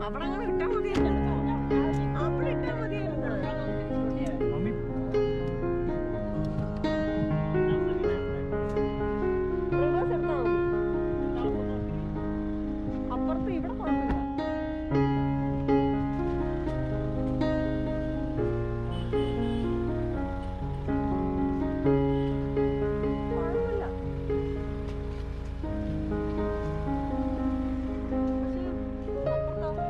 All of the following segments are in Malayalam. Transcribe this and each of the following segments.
അവിടെ അങ്ങനെ ഇട്ടാ മതിയായിരുന്നു അവിടെ ഇട്ടാ മതിയായിരുന്നു മമ്മി റിവേഴ്സ് എടുത്താ മതി അപ്പുറത്ത് ഇവിടെ കുഴപ്പമില്ല കുഴപ്പമില്ല പക്ഷേ അപ്പുറത്താ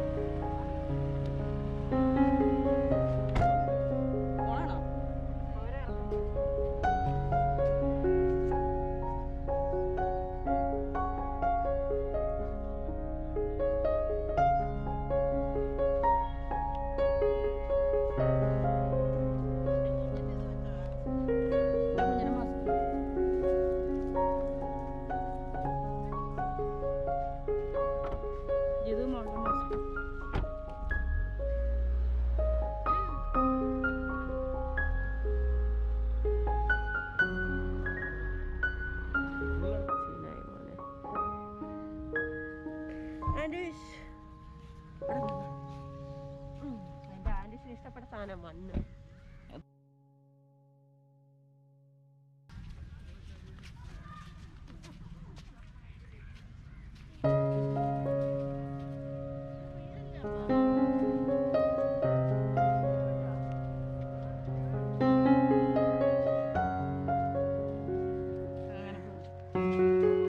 പോണോ അവരെ കുഞ്ഞിനെ മാസ്ക് ഇത് മോളുടെ മാസ്ക് ശീലമായി മോനെ. ആൻഡീഷ്. ഇവിടെ നിന്നോ. ഉം. എന്റെ ആൻഡീഷിന് ഇഷ്ടപ്പെട്ട സാധനം മണ്ണ് അങ്ങനെ പോകും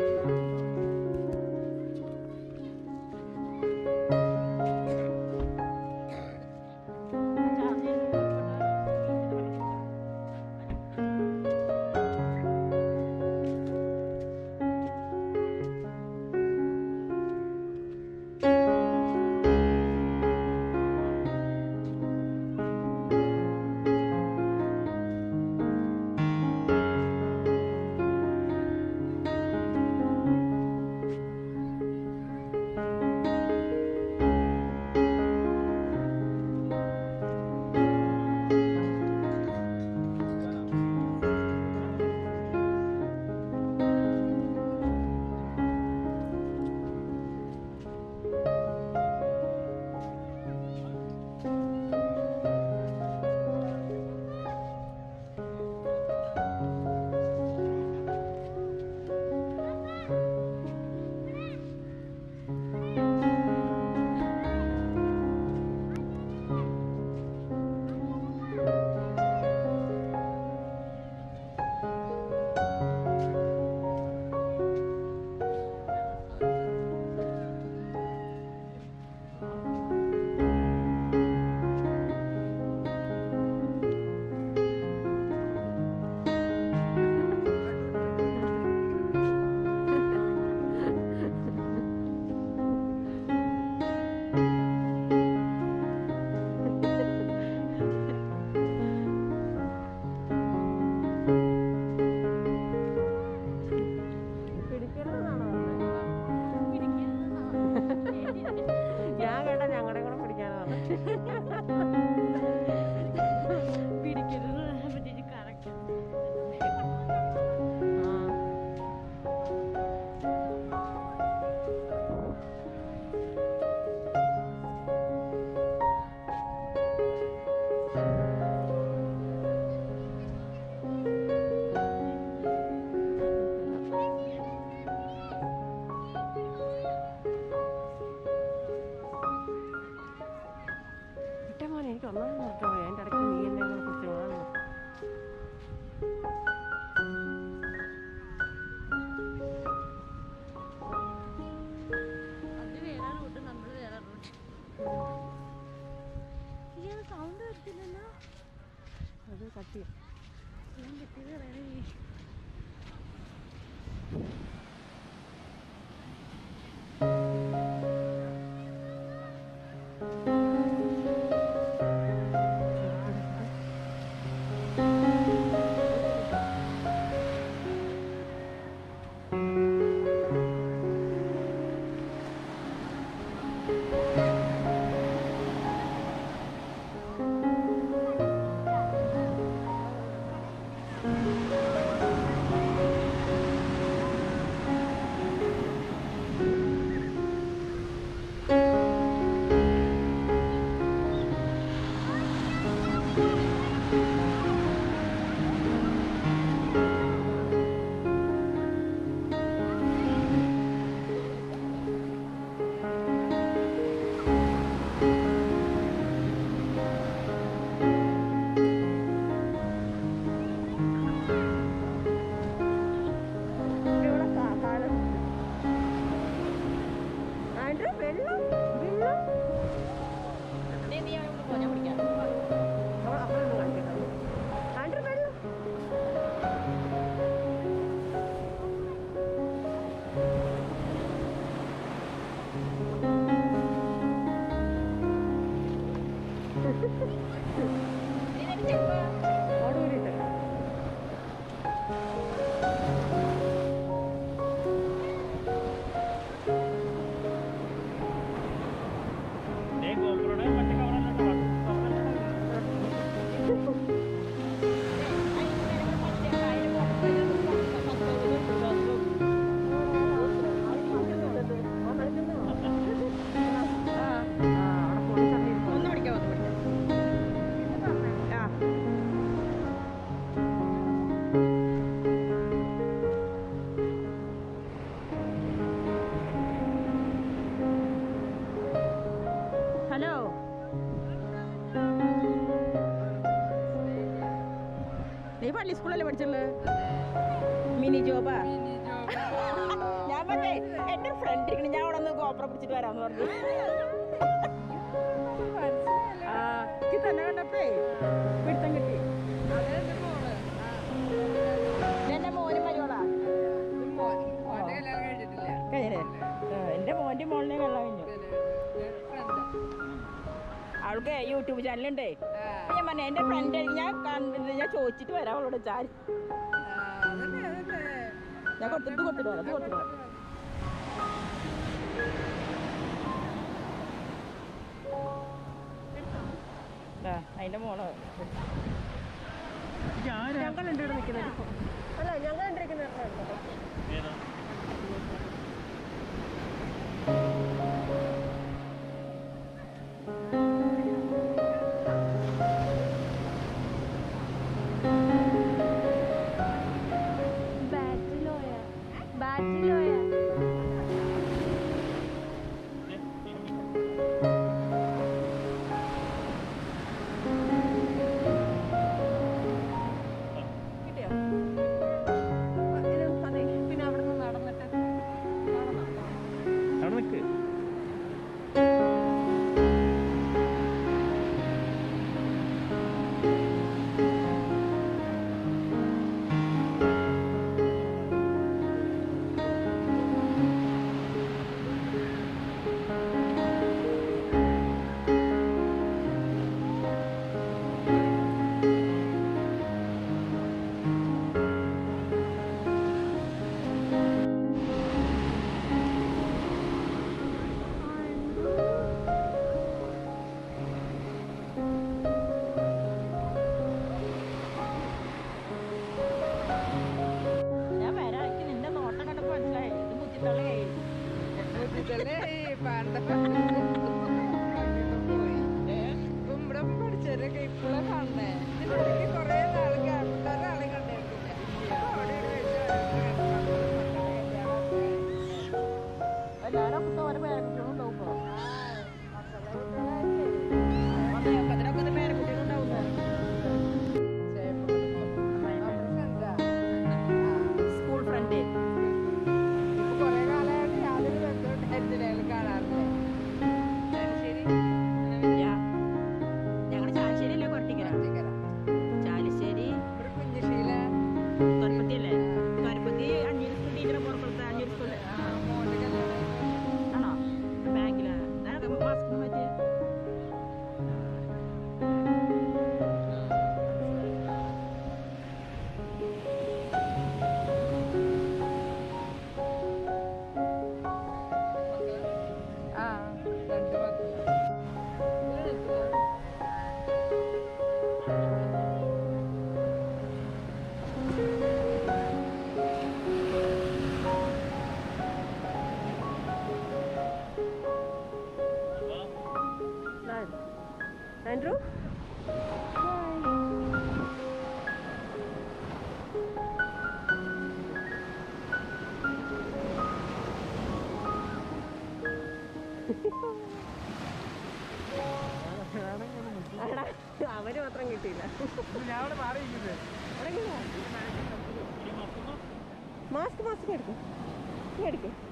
പിടിക്കരുതെന്നാണോ ഞാൻ കേട്ട ഞങ്ങളുടെ കൂടെ പിടിക്കാനാണ് പിടിക്കരുത് പറ്റിയിട്ട് കറക്റ്റ് ഇട്ടേ മോനെ എനിക്ക് ഒന്നാമത് നിർത്തോ അതിൻ്റെ ഇടയ്ക്ക് നീ എന്നെ കൂടെ പിടിച്ച് വാങ്ങും അത് വേറെ റൂട്ട് നമ്മൾ വേറെ റൂട്ട് ഈ സൗണ്ട് വരത്തില്ലല്ലോ അത് കട്ടി ഞാൻ കിട്ടിയത് വേറെ ആ ആൻഡ്രൂ വെള്ളം വെള്ളം നീ നീ അവിടെ പോ ഞാൻ പിടിക്കാം അവൾ അപ്പുറം കാണിക്കട്ടെ ആൻഡ്രൂ വെള്ളം നീ നിന്റെ ചെരുപ്പ് ഓടൂരിട്ട് ദേ ഗോപുരയുടെ മറ്റേ കവറല്ലോ ഒന്ന് പിടിക്കാം ഒന്ന് പിടിക്കാം ആ ഹലോ നീ പള്ളി സ്കൂളല്ലേ പഠിച്ചുള്ളത് മിനി ജോബാ ഞാൻ മറ്റേ എന്റെ ഫ്രണ്ട് ഇരിക്കണ ഞാൻ അവിടെ നിന്ന് ഗോപ്ര പിടിച്ചിട്ട് വരാന്ന് പറഞ്ഞു ആ എനിക്ക് തന്നെ കണ്ടപ്പേ പിടുത്തം കിട്ടി എന്റെ മോനും മരുവളാ കഴിഞ്ഞേ എന്റെ മോന്റെ മോളിനെ കള്ള കഴിഞ്ഞു അവൾക്ക് യൂട്യൂബ് ചാനലുണ്ടേ അപ്പൊ ഞാൻ പറഞ്ഞു എന്റെ ഫ്രണ്ട് ഞാൻ കണ്ടിട്ട് ഞാൻ ചോദിച്ചിട്ട് വരാം അവളോട് ചാരി ഞാൻ കൊടുത്തിട്ട് കൊടുത്തിട്ട് വരാം ഇത് കൊടുത്തിട്ട് വരാം ആ, അതിന്റെ മോള് ഞങ്ങളുണ്ട് ഇവിടെ നിൽക്കുന്നത് അല്ല ഞങ്ങൾ കണ്ടിരിക്കുന്ന ഏതാ ബാറ്റിലോയ ബാറ്റിലോയ കിട്ടിയോ ഇത് അതെ പിന്നെ അവിടെ നിന്ന് നടന്നിട്ട് നടന്നോ? അവിടെ നിൽക്ക് ഞാൻ വരാം എനിക്ക് നിന്റെ നോട്ടം കണ്ടപ്പോ മനസ്സിലായി ഇത് മുച്ചിത്തള്ളേ ഇവിടെ പഠിച്ചവരൊക്കെ ഇപ്പോഴാ കാണണേ ഇതിനിടയ്ക്ക് കുറേ നാൾ ഗവൺമെന്റ് കണ്ടിട്ടില്ല അവിടെ ഒരു എല്ലാവരും ഒക്കെ ഓരോ പേരക്കുട്ടികളും ഉണ്ടാവും ഇപ്പൊ. അതെ, അതിനൊക്കെ ഒരു പേരക്കുട്ടികളും ഉണ്ടാവും സ്കൂൾ ഫ്രണ്ട് കുറെ കാലമായിട്ട് യാതൊരു ബന്ധവും ഉണ്ടായിരുന്നില്ല ഞങ്ങൾ കാണാറില്ല ശരി ഞങ്ങളുടെ ചാലശ്ശേരിയല്ലേ കൊരട്ടിക്കര ചാലശ്ശേരി ഒരു കുഞ്ഞുശീല തൊരപ്പത്തി അല്ലേ തൊരപ്പത്തി അഞ്ഞൂറ് സ്കൂൾ ടീച്ചറെ പുറപ്പെടുത്ത അഞ്ഞൂറ് സ്കൂൾ മോന്റെ കല്യാണം ആണോ ബാങ്കില് മാസ്ക് മാറ്റി ആ രണ്ട് മക്കൾ ആൻഡ്രൂ അടാ, അവര് മാത്രം കിട്ടിയില്ല ഞാൻ അവിടെ മാറിയിരിക്കുന്നത് അവിടെ എങ്ങനെയാ? മാസ്ക് മാസ്ക് എടുക്കും എടുക്കും